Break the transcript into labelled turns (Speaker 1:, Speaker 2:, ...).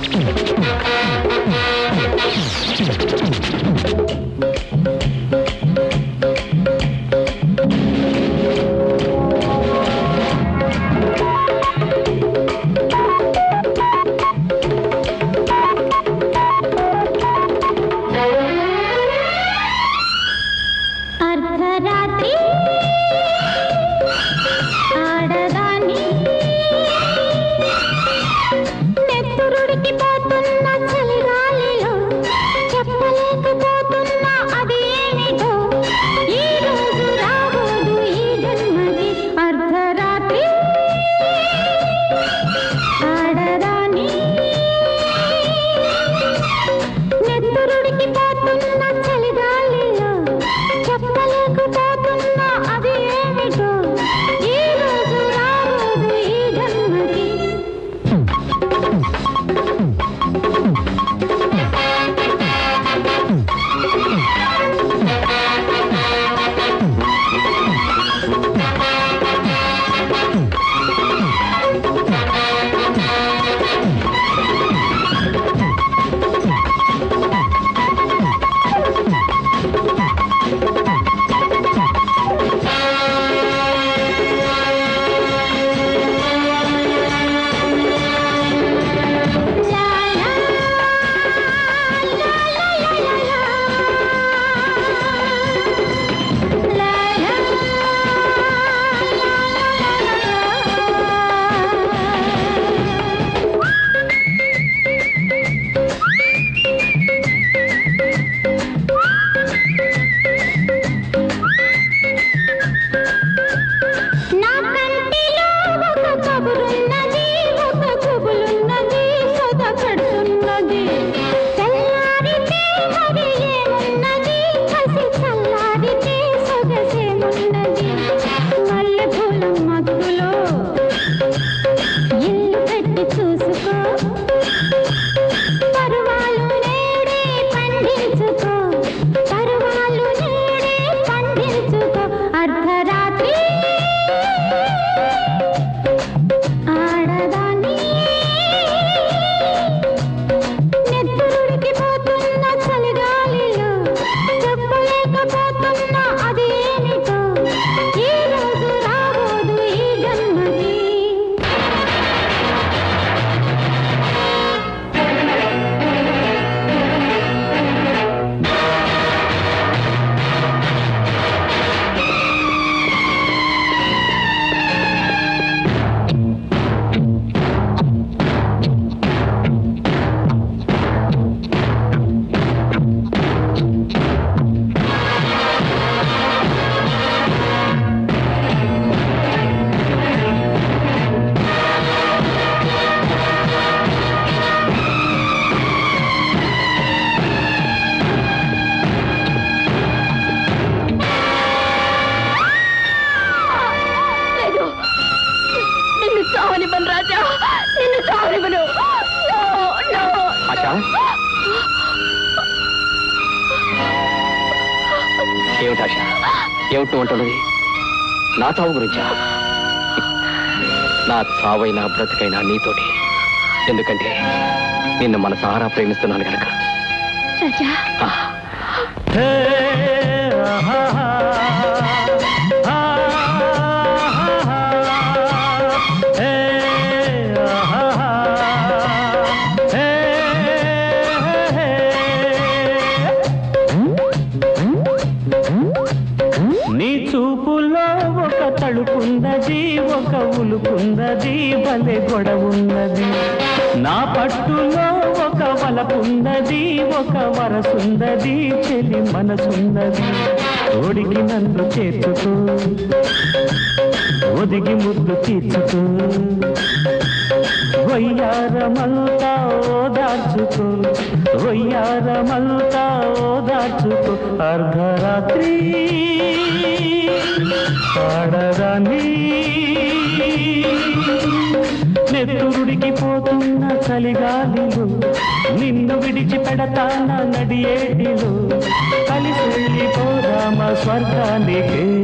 Speaker 1: అర్ధరాత్రి ఆడదాన్ని నెత్తురుడికి పోతున్న చలిగాలిలో చెప్పలేకపోతున్నా అది ఏమిటో ఈ రోజు రాబోదు ఈ జన్మకి అర్ధరాత్రి ఆడదాన్ని నెత్తురుడికి పోతున్న చలిగాలిలో చెప్పలేకపోతున్నా అది ఏమిటో ఈ రోజు రాబోదు ఈ జన్మకి లా లా లా లా లా లా లా నా కంటిలో ఒక కబురున్నది ఒక కబులున్నది సద కడుతున్నది తెల్లారితే మరి ఏమున్నది కసి చల్లారితే సొగసేమున్నది మల్లెపూల మత్తులో ఇల్లు కట్టి చూసుకో పరువాలు నేడే పండించుకో పరువాలు నేడే పండించుకో అర్ధరాత్రి ఆడదాన్ని నెత్తురుడికి పోతున్న చలిగాలిలో చెప్పలేకపోతున్నా అది ఏమిటో ఈ రోజు రాబోదు ఈ జన్మకి
Speaker 2: లేదు నిన్ను చావనివ్వను రాజా నిన్ను చావనివ్వను No, no.
Speaker 3: ఆశా ఏమిటి ఆశ ఏమిటి నువ్వు అంటున్నది నా చావు గురించా నా చావైనా బ్రతికైనా నీతోటి ఎందుకంటే నిన్ను మనసారా ప్రేమిస్తున్నాను కనుక
Speaker 2: రాజా
Speaker 3: ఆ,
Speaker 4: నీ చూపులో ఒక తడుపున్నది ఒక ఉలుపున్నది భలే గొడవున్నది నా పట్టులో ఒక వలపున్నది ఒక వరసున్నది చెలి మనసున్నది ఓడికి నన్ను చేర్చుకో ఒదిగి ముద్దు తీర్చుకో వయ్యారమంతా ఓదార్చుకో వయ్యారమంతా ఓదార్చుకో అర్ధరాత్రి ఆడదాన్ని నెత్తురుడికి పోతున్న చలిగాలిలో నిన్ను విడిచి పెడతాన నడియేటిలో కలిసి వెళ్ళిపోదామా స్వర్గానికి